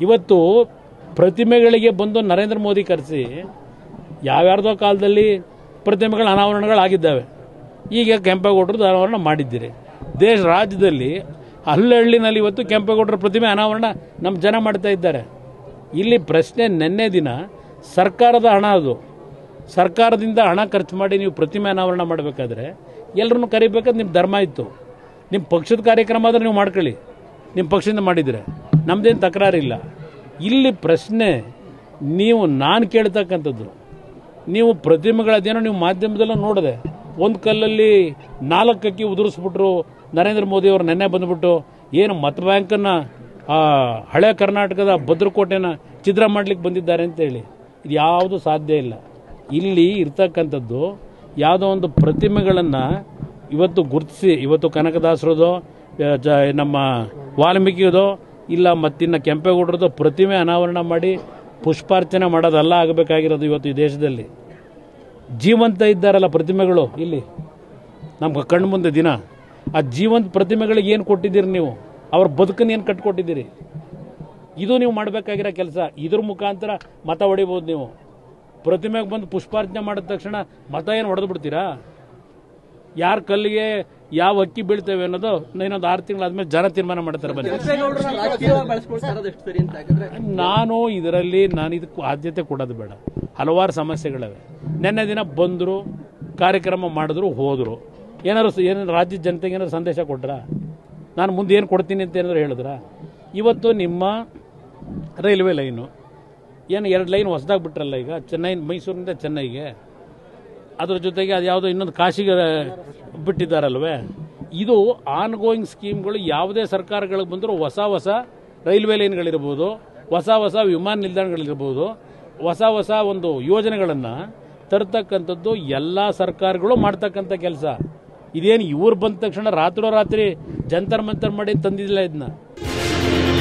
ಇವತ್ತು ಪ್ರತಿಮೆಗಳಿಗೆ ಬಂದು ನರೇಂದ್ರ ಮೋದಿ ಕರೆಸಿ ಯಾವ್ಯಾರ್ದೋ ಕಾಲದಲ್ಲಿ ಪ್ರತಿಮೆಗಳ ಅನಾವರಣಗಳಾಗಿದ್ದಾವೆ ಈಗ ಕೆಂಪೇಗೌಡರದ್ದು ಅನಾವರಣ ಮಾಡಿದ್ದೀರಿ ದೇಶ ರಾಜ್ಯದಲ್ಲಿ ಹಳ್ಳಹಳ್ಳಿನಲ್ಲಿ ಇವತ್ತು ಕೆಂಪೇಗೌಡರ ಪ್ರತಿಮೆ ಅನಾವರಣ ನಮ್ಮ ಜನ ಮಾಡ್ತಾ ಇದ್ದಾರೆ ಇಲ್ಲಿ ಪ್ರಶ್ನೆ ನಿನ್ನೆ ದಿನ ಸರ್ಕಾರದ ಹಣ ಅದು ಸರ್ಕಾರದಿಂದ ಹಣ ಖರ್ಚು ಮಾಡಿ ನೀವು ಪ್ರತಿಮೆ ಅನಾವರಣ ಮಾಡಬೇಕಾದ್ರೆ ಎಲ್ಲರನ್ನು ಕರಿಬೇಕಾದ್ರೆ ನಿಮ್ಮ ಧರ್ಮ ಇತ್ತು ನಿಮ್ಮ ಪಕ್ಷದ ಕಾರ್ಯಕ್ರಮ ಆದರೆ ನೀವು ಮಾಡ್ಕೊಳ್ಳಿ ನಿಮ್ಮ ಪಕ್ಷದಿಂದ ಮಾಡಿದರೆ ನಮ್ಮದೇನು ತಕರಾರಿಲ್ಲ ಇಲ್ಲಿ ಪ್ರಶ್ನೆ ನೀವು ನಾನು ಕೇಳ್ತಕ್ಕಂಥದ್ದು ನೀವು ಪ್ರತಿಮೆಗಳದೇನೋ ನೀವು ಮಾಧ್ಯಮದಲ್ಲೂ ನೋಡಿದೆ ಒಂದು ಕಲ್ಲಲ್ಲಿ ನಾಲ್ಕು ಅಕ್ಕಿ ಉದುರಿಸ್ಬಿಟ್ರು ನರೇಂದ್ರ ಮೋದಿ ಅವರು ನೆನ್ನೆ ಬಂದ್ಬಿಟ್ಟು ಏನು ಮತ ಬ್ಯಾಂಕನ್ನು ಹಳೆ ಕರ್ನಾಟಕದ ಭದ್ರಕೋಟೆನ ಚಿತ್ರ ಮಾಡಲಿಕ್ಕೆ ಬಂದಿದ್ದಾರೆ ಅಂತೇಳಿ ಇದು ಯಾವುದು ಸಾಧ್ಯ ಇಲ್ಲ ಇಲ್ಲಿ ಇರ್ತಕ್ಕಂಥದ್ದು ಯಾವುದೋ ಒಂದು ಪ್ರತಿಮೆಗಳನ್ನು ಇವತ್ತು ಗುರುತಿಸಿ ಇವತ್ತು ಕನಕದಾಸರದೋ ಆ, ಜ ನಮ್ಮ ವಾಲ್ಮೀಕಿಯದೋ ಇಲ್ಲ ಮತ್ತಿನ್ನು ಕೆಂಪೇಗೌಡರದೋ ಪ್ರತಿಮೆ ಅನಾವರಣ ಮಾಡಿ ಪುಷ್ಪಾರ್ಚನೆ ಮಾಡೋದಲ್ಲ ಆಗಬೇಕಾಗಿರೋದು ಇವತ್ತು ಈ ದೇಶದಲ್ಲಿ ಜೀವಂತ ಇದ್ದಾರಲ್ಲ ಪ್ರತಿಮೆಗಳು ಇಲ್ಲಿ ನಮ್ಮ ಕಣ್ಣು ಮುಂದೆ ದಿನ ಆ ಜೀವಂತ ಪ್ರತಿಮೆಗಳಿಗೆ ಏನು ಕೊಟ್ಟಿದ್ದೀರಿ ನೀವು ಅವ್ರ ಬದುಕನ್ನು ಏನು ಕಟ್ಕೊಟ್ಟಿದ್ದೀರಿ ಇದು ನೀವು ಮಾಡಬೇಕಾಗಿರೋ ಕೆಲಸ ಇದ್ರ ಮುಖಾಂತರ ಮತ ಹೊಡಿಬೋದು ನೀವು ಪ್ರತಿಮೆಗೆ ಬಂದು ಪುಷ್ಪಾರ್ಚನೆ ಮಾಡಿದ ತಕ್ಷಣ ಮತ ಏನು ಹೊಡೆದು ಬಿಡ್ತೀರಾ ಯಾರ ಕಲ್ಲಿಗೆ ಯಾವ ಅಕ್ಕಿ ಬೀಳ್ತೇವೆ ಅನ್ನೋದು ಇನ್ನೊಂದು ಆರು ತಿಂಗಳಾದ್ಮೇಲೆ ಜನ ತೀರ್ಮಾನ ಮಾಡ್ತಾರೆ ಬನ್ನಿ ಕೆಂಪೇಗೌಡರನ್ನ ರಾಜಕೀಯವಾಗಿ ಬಳಸ್ಕೊಳ್ತಾ ಇರೋದು ಎಷ್ಟು ಸರಿ ಅಂತ ಯಾಕಂದ್ರೆ ನಾನು ಇದರಲ್ಲಿ ನಾನು ಇದಕ್ಕೆ ಆದ್ಯತೆ ಕೊಡೋದು ಬೇಡ ಹಲವಾರು ಸಮಸ್ಯೆಗಳಿವೆ ನಿನ್ನೆ ದಿನ ಬಂದರು ಕಾರ್ಯಕ್ರಮ ಮಾಡಿದ್ರು ಹೋದರು ಏನಾದ್ರು ಸ- ಏನಾದ್ರು ರಾಜ್ಯದ ಜನತೆಗೆ ಏನಾದ್ರು ಸಂದೇಶ ಕೊಟ್ರಾ ನಾನು ಮುಂದೆ ಏನು ಕೊಡ್ತೀನಿ ಅಂತ ಏನಾದ್ರು ಹೇಳಿದ್ರಾ ಇವತ್ತು ನಿಮ್ಮ ರೈಲ್ವೆ ಲೈನು ಏನು ಎರಡು ಲೈನ್ ಹೊಸದಾಗಿ ಬಿಟ್ರಲ್ಲ ಈಗ ಚೆನ್ನೈ ಮೈಸೂರಿನಿಂದ ಚೆನ್ನೈಗೆ ಅದ್ರ ಜೊತೆಗೆ ಅದು ಯಾವುದೋ ಇನ್ನೊಂದು ಕಾಶಿಗೆ ಬಿಟ್ಟಿದ್ದಾರಲ್ವೇ ಇದು ಆನ್ ಗೋಯಿಂಗ್ ಸ್ಕೀಮ್ಗಳು ಯಾವುದೇ ಸರ್ಕಾರಗಳಿಗೆ ಬಂದರೂ ಹೊಸ ಹೊಸ ರೈಲ್ವೆ ಲೈನ್ಗಳಿರ್ಬೋದು ಹೊಸ ಹೊಸ ವಿಮಾನ ನಿಲ್ದಾಣಗಳಿರ್ಬೋದು ಹೊಸ ಹೊಸ ಒಂದು ಯೋಜನೆಗಳನ್ನು ತರ್ತಕ್ಕಂಥದ್ದು ಎಲ್ಲ ಸರ್ಕಾರಗಳು ಮಾಡ್ತಕ್ಕಂಥ ಕೆಲಸ ಇದೇನು ಇವ್ರು ಬಂದ ತಕ್ಷಣ ರಾತ್ರೋರಾತ್ರಿ ಜಂತರ್ ಮಂತರ್ ಮಾಡಿ ತಂದಿದ್ದಿಲ್ಲ ಇದನ್ನ